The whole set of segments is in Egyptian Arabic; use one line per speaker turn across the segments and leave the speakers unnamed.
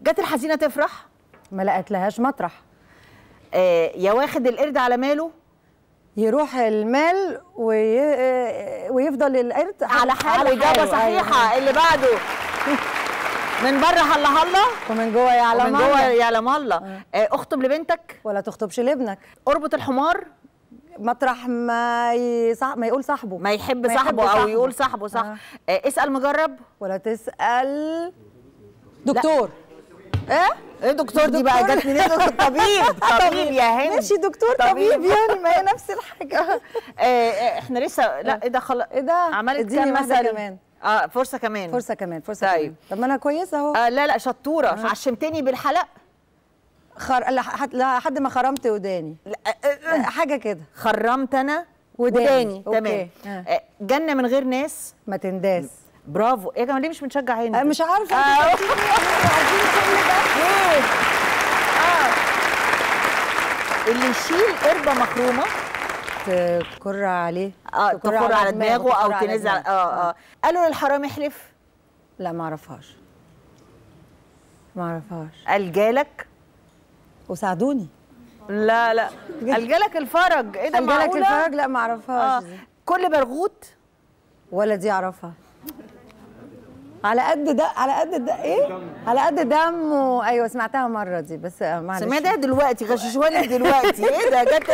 جت الحزينه تفرح
ما لقت لهاش مطرح
آه يا واخد القرد على ماله
يروح المال وي... ويفضل القرد
على حاله اجابه
حاله،
صحيحه
أيوة.
اللي بعده من بره هلا هلا
ومن جوه يعلم
ومن جوه
الله.
يعلم الله آه اخطب لبنتك
ولا تخطبش لابنك
اربط الحمار
مطرح ما يصح... ما يقول صاحبه
ما يحب
ما
صاحبه او
صاحبه.
يقول صاحبه صح
آه.
آه اسال مجرب
ولا تسال دكتور ايه
ايه دكتور دي بقى
دكتور.
جت منين طبيب طبيب يا هند
ماشي دكتور طبيب يعني ما هي نفس الحاجه
آه آه احنا لسه لا ايه ده خلاص
ايه ده
عملت
اديني
كام
واحدة
مثل
كمان
اه فرصه كمان
فرصه كمان فرصه
طيب.
كمان طب ما انا كويسه اهو
آه لا لا شطوره عشمتني بالحلق
خر... لحد لحد ما خرمت وداني
لا آه آه
حاجه كده
خرمت انا
وداني.
وداني
أوكي.
تمام
آه.
آه، جنه من غير ناس
ما تنداس
برافو ايه يا جماعه ليه مش بنشجع هند
أنا مش عارفه
آه.
انتوا عايزين إيه؟ عايزين كل ده
ليه؟ اه اللي يشيل قربه مخرومه
تكر عليه
اه تخر على دماغه او
تكر على
تنزل
دماغه.
اه اه قالوا للحرام احلف
لا ما اعرفهاش ما اعرفهاش
قال جالك
وساعدوني
لا لا قال جالك الفرج ايه ده
قال جالك
معقولة؟
الفرج لا ما
اه
اعرفهاش دي.
كل برغوت
ولا دي اعرفها على قد ده على قد ده ايه على قد دمه ايوه سمعتها مره دي بس آه، معلش
سمعت ده دلوقتي غششواني دلوقتي ايه ده جت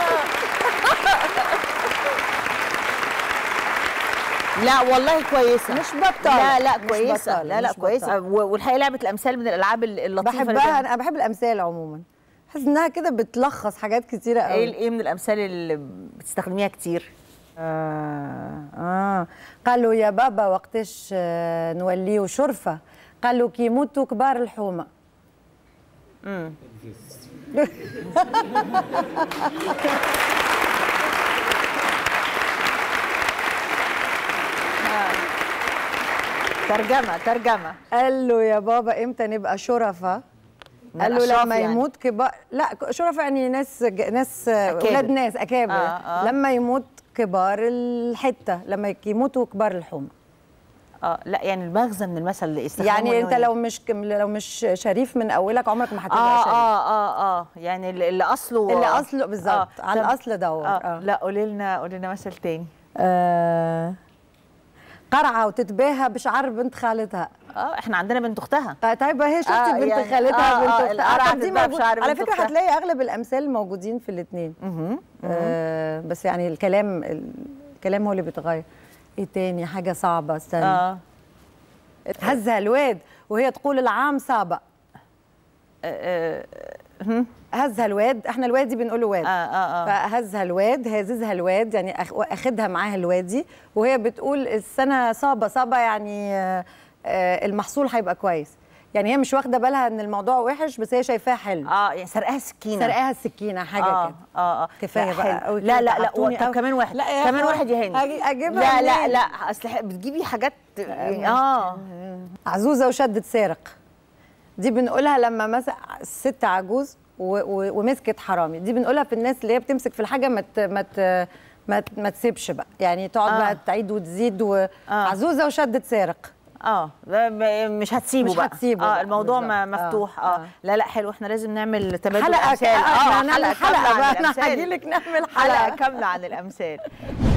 لا والله كويسه
مش بطالة
لا لا
مش
كويسه
بطالة،
لا لا
مش
كويسه
بطالة.
و- والحقيقه لعبه الامثال من الالعاب اللطيفه اللي
بحبها
كان-
انا بحب الامثال عموما بحس انها كده بتلخص حاجات كتيره
ايه
قوي
ايه من الامثال اللي بتستخدميها كتير
آه, اه قالوا يا بابا وقتاش آه نوليو شرفه قالوا كي يموتوا كبار الحومه
ترجمه ترجمه
قال له يا بابا امتى نبقى شرفة
من
قال له
الأشراف
لما
يعني.
يموت كبار لا شرفة يعني ناس ج... ناس
أكابر.
ولاد ناس اكابر
آه،
آه
آه.
آه. لما يموت كبار الحته لما يموتوا كبار الحومه
اه لا يعني المغزى من المثل اللي استخدمه
يعني
إن
انت
هو
لو مش كم- لو مش شريف من اولك عمرك ما هتبقى
اه
شريف
اه اه اه يعني اللي اللي اصله
اللي اصله بالظبط على
طب-
الاصل دور
آه.
آه.
لا قولي لنا قولي لنا مثل تاني
آه. قرعه وتتباهى بشعر بنت خالتها
اه احنا عندنا بنت اختها
آه طيب هي شفتي
آه،
بنت
يعني-
خالتها
آه،
بنت
آه،
اختها
القرعة
طب دي
تتباهى
موجود
بشعر
على
بنت
فكره
أختها.
هتلاقي اغلب الامثال موجودين في الاثنين آه بس يعني الكلام الكلام هو اللي بيتغير ايه تاني حاجه صعبه استنى
اه
هزها الواد وهي تقول العام سابق
آه، هم؟
هزها الواد احنا الوادي بنقول له واد
اه اه اه
فهزها الواد هاززها الواد يعني أخ- اخدها معاها الوادي وهي بتقول السنه صابه صابه يعني آه، آه، المحصول هيبقى كويس يعني هي مش واخده بالها ان الموضوع وحش بس هي شايفاه حلو
اه يعني سرقاها سكينه
سرقاها السكينه حاجه
آه
كده
اه اه
كفايه
لا،
بقى
حلو.
قوي
لا
كده،
لا لا
تعبتوني
طب
قوي.
كمان واحد
لا يا
كمان
أخوان،
واحد يا هند
أجي- أجيبها
لا لا
منين؟
لا اصل ح- بتجيبي حاجات اه
عزوزه وشدت سارق دي بنقولها لما مثلا الست عجوز و- و- ومسكت حرامي دي بنقولها في الناس اللي هي بتمسك في الحاجه ما ت- ما ت- ما ت- ما تسيبش بقى يعني تقعد
آه.
بقى تعيد وتزيد وعزوزه وشدت سارق
اه ده م- مش هتسيبه
مش
بقى
هتسيبه
اه
بقى،
الموضوع
بالظبط.
ما مفتوح اه,
آه.
لا لا حلو احنا لازم نعمل تبادل
حلقه
امثال
اه احنا هنعمل
كاملة
حلقه
عن
بقى احنا
الأمثال.
هجيلك نعمل
حلقه
حلقه
كامله عن الامثال